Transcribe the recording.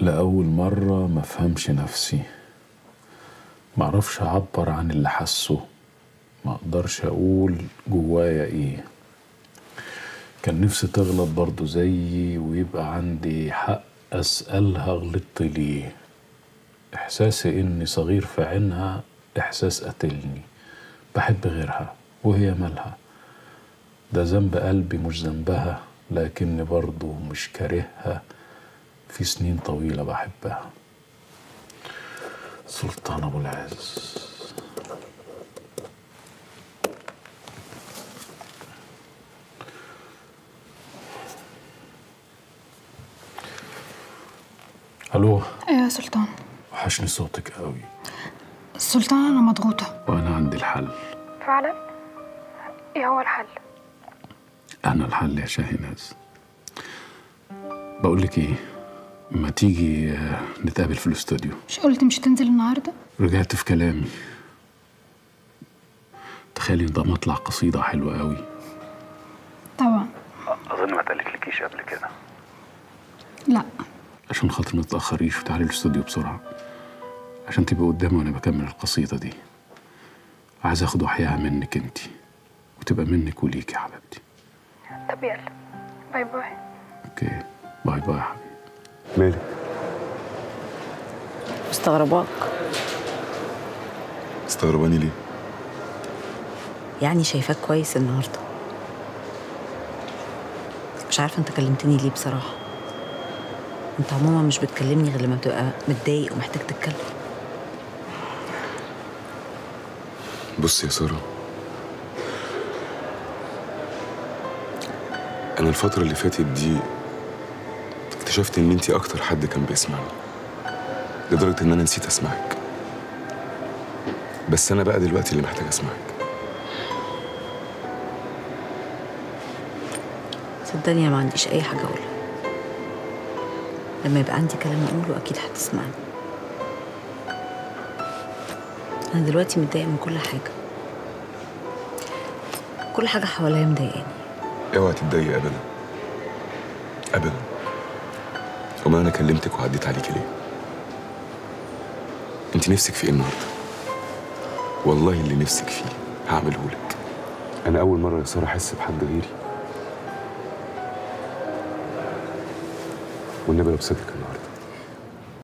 لأول مرة مفهمش نفسي معرفش أعبر عن اللي حاسه ما أقدرش أقول جوايا إيه كان نفسي تغلط برضو زيي ويبقى عندي حق أسألها غلطت ليه إحساسي إني صغير في عينها إحساس قتلني بحب غيرها وهي مالها ده ذنب قلبي مش ذنبها لكني برضو مش كارهها في سنين طويلة بحبها سلطان أبو العز ألو ايوه يا سلطان وحشني صوتك قوي سلطان انا مضغوطه وأنا عندي الحل فعلا ايه هو الحل أنا الحل يا شاهيناز بقول لك إيه ما تيجي آه، نتقابل في الاستوديو مش قلت مش هتنزل النهارده رجعت في كلامي تخيلي ده مطلع قصيدة حلوة قوي طبعا أظن ما اتقالتلكيش قبل كده لا عشان خاطر ما تتأخريش وتعالي الاستوديو بسرعة عشان تبقي قدامي وأنا بكمل القصيدة دي عايز أخد وحياها منك انتي وتبقى منك وليك يا حبيبتي طب يلا باي باي أوكي باي باي يا حبيبي مالك مستغرباك استغرباني ليه يعني شايفاك كويس النهارده مش عارفه انت كلمتني ليه بصراحه انت عموما مش بتكلمني غير لما بتبقى متضايق ومحتاج تتكلم بص يا سارة أنا الفترة اللي فاتت دي اكتشفت إن أنتي أكتر حد كان بيسمعني لدرجة إن أنا نسيت أسمعك بس أنا بقى دلوقتي اللي محتاج أسمعك صدقني انا ما عنديش اي حاجه اقولها لما يبقى عندي كلام اقوله اكيد هتسمعني انا دلوقتي متضايقه من كل حاجه كل حاجه حواليا مضايقاني اوعى تتضايق أبدا أبدا وما أنا كلمتك وعديت عليكي ليه أنت نفسك في إيه النهاردة والله اللي نفسك فيه هعمله لك أنا أول مرة يا سارة أحس بحد غيري والنبي لبستك النهارده